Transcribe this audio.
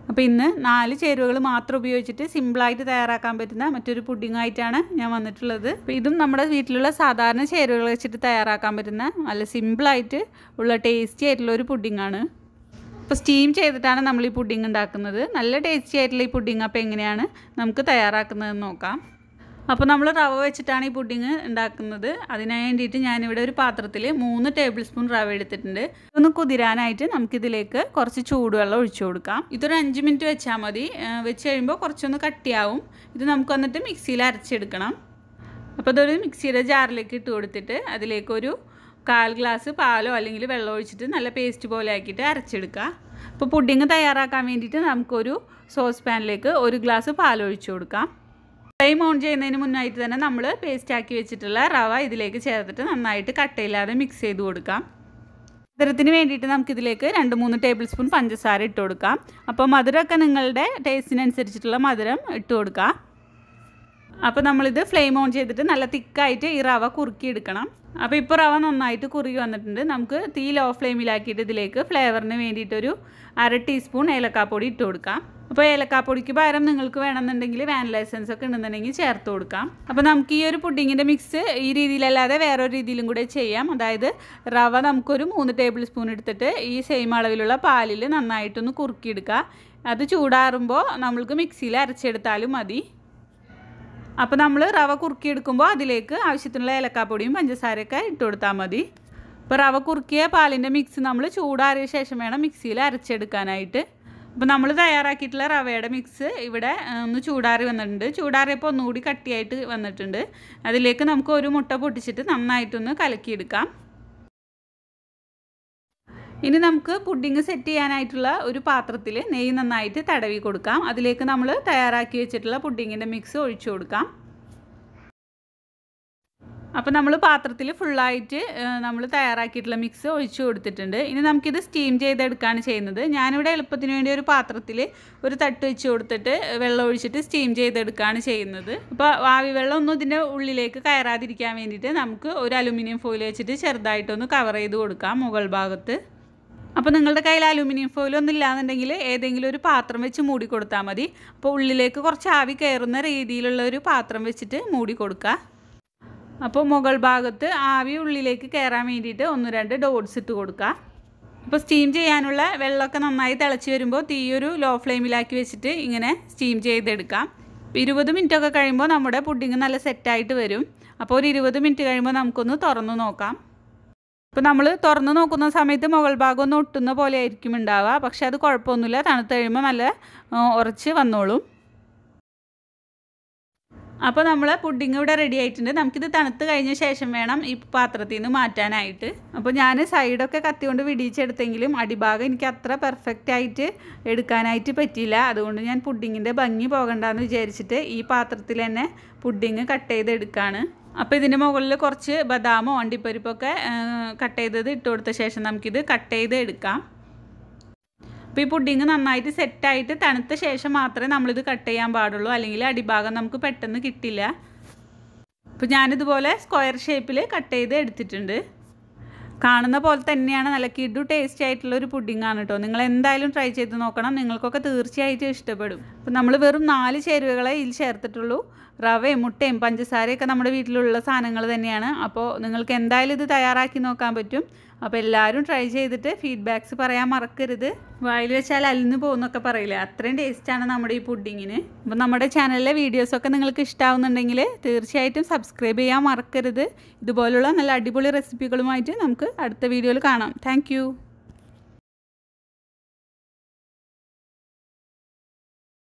അപ്പോൾ ഇന്ന് നാല് ചേരുവകൾ മാത്രം ഉപയോഗിച്ചിട്ട് സിമ്പിളായിട്ട് തയ്യാറാക്കാൻ പറ്റുന്ന മറ്റൊരു പുഡിംഗ് ആയിട്ടാണ് ഞാൻ വന്നിട്ടുള്ളത് അപ്പോൾ ഇതും നമ്മുടെ വീട്ടിലുള്ള സാധാരണ ചേരുവകൾ വെച്ചിട്ട് തയ്യാറാക്കാൻ പറ്റുന്ന നല്ല സിമ്പിളായിട്ട് ഉള്ള ടേസ്റ്റി ആയിട്ടുള്ള ഒരു പുഡിംഗാണ് അപ്പോൾ സ്റ്റീം ചെയ്തിട്ടാണ് നമ്മൾ ഈ പുഡിംഗ് ഉണ്ടാക്കുന്നത് നല്ല ടേസ്റ്റി ആയിട്ടുള്ള ഈ പുഡിംഗ് അപ്പോൾ എങ്ങനെയാണ് നമുക്ക് തയ്യാറാക്കുന്നതെന്ന് നോക്കാം അപ്പോൾ നമ്മൾ റവ വെച്ചിട്ടാണ് ഈ പുഡിങ് ഉണ്ടാക്കുന്നത് അതിന് വേണ്ടിയിട്ട് ഞാനിവിടെ ഒരു പാത്രത്തിൽ മൂന്ന് ടേബിൾ സ്പൂൺ റവ എടുത്തിട്ടുണ്ട് ഒന്ന് കുതിരാനായിട്ട് നമുക്കിതിലേക്ക് കുറച്ച് ചൂടുവെള്ളം ഒഴിച്ചു കൊടുക്കാം ഇതൊരു അഞ്ച് മിനിറ്റ് വെച്ചാൽ മതി വെച്ച് കഴിയുമ്പോൾ കുറച്ചൊന്ന് കട്ടിയാവും ഇത് നമുക്ക് വന്നിട്ട് മിക്സിയിൽ അരച്ചെടുക്കണം അപ്പോൾ ഇതൊരു മിക്സിയുടെ ജാറിലേക്ക് ഇട്ട് കൊടുത്തിട്ട് അതിലേക്കൊരു കാൽ ഗ്ലാസ് പാലോ അല്ലെങ്കിൽ വെള്ളം ഒഴിച്ചിട്ട് നല്ല പേസ്റ്റ് പോലെ ആക്കിയിട്ട് അരച്ചെടുക്കുക അപ്പോൾ പുഡിങ് തയ്യാറാക്കാൻ വേണ്ടിയിട്ട് നമുക്കൊരു സോസ് പാനിലേക്ക് ഒരു ഗ്ലാസ് പാൽ ഒഴിച്ചു കൊടുക്കാം ഫ്ലെയിം ഓൺ ചെയ്യുന്നതിന് മുന്നായിട്ട് തന്നെ നമ്മൾ പേസ്റ്റ് ആക്കി വെച്ചിട്ടുള്ള റവ ഇതിലേക്ക് ചേർത്തിട്ട് നന്നായിട്ട് കട്ടയില്ലാതെ മിക്സ് ചെയ്ത് കൊടുക്കാം മധുരത്തിന് വേണ്ടിയിട്ട് നമുക്കിതിലേക്ക് രണ്ട് മൂന്ന് ടേബിൾ സ്പൂൺ പഞ്ചസാര ഇട്ട് കൊടുക്കാം അപ്പോൾ മധുരമൊക്കെ നിങ്ങളുടെ ടേസ്റ്റിനനുസരിച്ചിട്ടുള്ള മധുരം ഇട്ട് കൊടുക്കാം അപ്പോൾ നമ്മളിത് ഫ്ലെയിം ഓൺ ചെയ്തിട്ട് നല്ല തിക്കായിട്ട് ഈ റവ കുറുക്കി എടുക്കണം അപ്പോൾ ഇപ്പോൾ റവ നന്നായിട്ട് കുറുകി വന്നിട്ടുണ്ട് നമുക്ക് തീ ലോ ഫ്ലെയിമിലാക്കിയിട്ട് ഇതിലേക്ക് ഫ്ലേവറിന് വേണ്ടിയിട്ടൊരു അര ടീസ്പൂൺ ഏലക്കാപ്പൊടി ഇട്ട് കൊടുക്കാം അപ്പോൾ ഏലക്കാപ്പൊടിക്ക് പകരം നിങ്ങൾക്ക് വേണമെന്നുണ്ടെങ്കിൽ വാനില എസൻസ് ഒക്കെ ഉണ്ടെന്നുണ്ടെങ്കിൽ ചേർത്ത് കൊടുക്കാം അപ്പോൾ നമുക്ക് ഈ ഒരു പുഡിങ്ങിൻ്റെ മിക്സ് ഈ രീതിയിലല്ലാതെ വേറൊരു രീതിയിലും കൂടെ ചെയ്യാം അതായത് റവ നമുക്കൊരു മൂന്ന് ടേബിൾ സ്പൂൺ എടുത്തിട്ട് ഈ സെയിം അളവിലുള്ള പാലിൽ നന്നായിട്ടൊന്ന് കുറുക്കിയെടുക്കുക അത് ചൂടാറുമ്പോൾ നമ്മൾക്ക് മിക്സിയിൽ അരച്ചെടുത്താലും മതി അപ്പോൾ നമ്മൾ റവ കുറുക്കിയെടുക്കുമ്പോൾ അതിലേക്ക് ആവശ്യത്തിനുള്ള ഏലക്കാപ്പൊടിയും പഞ്ചസാരയൊക്കെ ഇട്ട് കൊടുത്താൽ മതി അപ്പോൾ റവ കുറുക്കിയ പാലിൻ്റെ മിക്സ് നമ്മൾ ചൂടാറിയ ശേഷം വേണം മിക്സിയിൽ അരച്ചെടുക്കാനായിട്ട് അപ്പോൾ നമ്മൾ തയ്യാറാക്കിയിട്ടുള്ള റവയുടെ മിക്സ് ഇവിടെ ഒന്ന് ചൂടാറി വന്നിട്ടുണ്ട് ചൂടാറിയപ്പോൾ ഒന്നുകൂടി കട്ടിയായിട്ട് വന്നിട്ടുണ്ട് അതിലേക്ക് നമുക്ക് ഒരു മുട്ട പൊട്ടിച്ചിട്ട് നന്നായിട്ടൊന്ന് കലക്കിയെടുക്കാം ഇനി നമുക്ക് പുഡിങ് സെറ്റ് ചെയ്യാനായിട്ടുള്ള ഒരു പാത്രത്തിൽ നെയ്യ് നന്നായിട്ട് തടവി കൊടുക്കാം അതിലേക്ക് നമ്മൾ തയ്യാറാക്കി വെച്ചിട്ടുള്ള പുഡിങ്ങിൻ്റെ മിക്സ് ഒഴിച്ചു കൊടുക്കാം അപ്പോൾ നമ്മൾ പാത്രത്തിൽ ഫുള്ളായിട്ട് നമ്മൾ തയ്യാറാക്കിയിട്ടുള്ള മിക്സ് ഒഴിച്ചു കൊടുത്തിട്ടുണ്ട് ഇനി നമുക്കിത് സ്റ്റീം ചെയ്തെടുക്കുകയാണ് ചെയ്യുന്നത് ഞാനിവിടെ എളുപ്പത്തിന് വേണ്ടി ഒരു പാത്രത്തിൽ ഒരു തട്ട് വെച്ച് കൊടുത്തിട്ട് വെള്ളം ഒഴിച്ചിട്ട് സ്റ്റീം ചെയ്തെടുക്കുകയാണ് ചെയ്യുന്നത് അപ്പോൾ ആവി വെള്ളം ഒന്നും ഇതിൻ്റെ ഉള്ളിലേക്ക് കയറാതിരിക്കാൻ വേണ്ടിയിട്ട് നമുക്ക് ഒരു അലുമിനിയം ഫോയിൽ വെച്ചിട്ട് ചെറുതായിട്ടൊന്ന് കവർ ചെയ്ത് കൊടുക്കാം മുകൾ ഭാഗത്ത് അപ്പോൾ നിങ്ങളുടെ കയ്യിൽ അലുമിനിയം ഫോയിൽ ഒന്നും ഇല്ലാന്നുണ്ടെങ്കിൽ ഏതെങ്കിലും ഒരു പാത്രം വെച്ച് മൂടി കൊടുത്താൽ മതി അപ്പോൾ ഉള്ളിലേക്ക് കുറച്ച് ആവി കയറുന്ന രീതിയിലുള്ള ഒരു പാത്രം വെച്ചിട്ട് മൂടി കൊടുക്കുക അപ്പോൾ മുകൾ ഭാഗത്ത് ആവി ഉള്ളിലേക്ക് കയറാൻ വേണ്ടിയിട്ട് ഒന്ന് രണ്ട് ഡോട്ട്സ് ഇട്ട് കൊടുക്കുക അപ്പോൾ സ്റ്റീം ചെയ്യാനുള്ള വെള്ളമൊക്കെ നന്നായി തിളച്ച് വരുമ്പോൾ തീ ഒരു ലോ ഫ്ലെയിമിലാക്കി വെച്ചിട്ട് ഇങ്ങനെ സ്റ്റീം ചെയ്തെടുക്കാം ഇരുപത് മിനിറ്റൊക്കെ കഴിയുമ്പോൾ നമ്മുടെ പുഡിങ് നല്ല സെറ്റായിട്ട് വരും അപ്പോൾ ഒരു ഇരുപത് മിനിറ്റ് കഴിയുമ്പോൾ നമുക്കൊന്ന് തുറന്ന് നോക്കാം ഇപ്പോൾ നമ്മൾ തുറന്ന് നോക്കുന്ന സമയത്ത് മുകൾ ഭാഗം ഒന്ന് ഒട്ടുന്ന പോലെ ആയിരിക്കും ഉണ്ടാവുക പക്ഷേ അത് കുഴപ്പമൊന്നുമില്ല തണുത്ത് കഴിയുമ്പോൾ നല്ല ഉറച്ച് വന്നോളും അപ്പോൾ നമ്മൾ പുഡിങ് ഇവിടെ റെഡി ആയിട്ടുണ്ട് നമുക്കിത് തണുത്ത് കഴിഞ്ഞ ശേഷം വേണം ഈ പാത്രത്തിൽ നിന്ന് മാറ്റാനായിട്ട് അപ്പോൾ ഞാൻ സൈഡൊക്കെ കത്തി കൊണ്ട് വിടിയിച്ചെടുത്തെങ്കിലും അടിഭാഗം എനിക്ക് അത്ര പെർഫെക്റ്റ് ആയിട്ട് എടുക്കാനായിട്ട് പറ്റിയില്ല അതുകൊണ്ട് ഞാൻ പുഡിങ്ങിൻ്റെ ഭംഗി പോകണ്ടെന്ന് വിചാരിച്ചിട്ട് ഈ പാത്രത്തിൽ തന്നെ പുഡിങ് കട്ട് ചെയ്തെടുക്കുകയാണ് അപ്പോൾ ഇതിൻ്റെ മുകളിൽ കുറച്ച് ബദാമോ അണ്ടിപ്പരിപ്പൊക്കെ കട്ട് ചെയ്തത് ഇട്ട് കൊടുത്ത ശേഷം നമുക്കിത് കട്ട് ചെയ്ത് എടുക്കാം അപ്പോൾ ഈ പുഡിങ് നന്നായിട്ട് സെറ്റായിട്ട് തണുത്ത ശേഷം മാത്രമേ നമ്മളിത് കട്ട് ചെയ്യാൻ പാടുള്ളൂ അല്ലെങ്കിൽ അടിഭാഗം നമുക്ക് പെട്ടെന്ന് കിട്ടില്ല അപ്പോൾ ഞാനിതുപോലെ സ്ക്വയർ ഷേപ്പിൽ കട്ട് ചെയ്ത് എടുത്തിട്ടുണ്ട് കാണുന്ന പോലെ തന്നെയാണ് നല്ല കിഡു ടേസ്റ്റി ആയിട്ടുള്ള ഒരു പുഡിംഗ് ആണ് കേട്ടോ നിങ്ങൾ എന്തായാലും ട്രൈ ചെയ്ത് നോക്കണം നിങ്ങൾക്കൊക്കെ തീർച്ചയായിട്ടും ഇഷ്ടപ്പെടും അപ്പോൾ നമ്മൾ വെറും നാല് ചേരുവകളെ ഇതിൽ ചേർത്തിട്ടുള്ളൂ റവയും മുട്ടയും പഞ്ചസാരയൊക്കെ നമ്മുടെ വീട്ടിലുള്ള സാധനങ്ങൾ തന്നെയാണ് അപ്പോൾ നിങ്ങൾക്ക് എന്തായാലും ഇത് തയ്യാറാക്കി നോക്കാൻ പറ്റും അപ്പോൾ എല്ലാവരും ട്രൈ ചെയ്തിട്ട് ഫീഡ്ബാക്ക്സ് പറയാൻ മറക്കരുത് വായിൽ വെച്ചാൽ അലിന്ന് പോകുന്നൊക്കെ പറയില്ലേ അത്രയും ടേസ്റ്റാണ് നമ്മുടെ ഈ പുഡിങ്ങിന് അപ്പോൾ നമ്മുടെ ചാനലിലെ വീഡിയോസൊക്കെ നിങ്ങൾക്ക് ഇഷ്ടമാവുന്നുണ്ടെങ്കിൽ തീർച്ചയായിട്ടും സബ്സ്ക്രൈബ് ചെയ്യാൻ മറക്കരുത് ഇതുപോലുള്ള നല്ല അടിപൊളി റെസിപ്പികളുമായിട്ട് നമുക്ക് അടുത്ത വീഡിയോയിൽ കാണാം താങ്ക്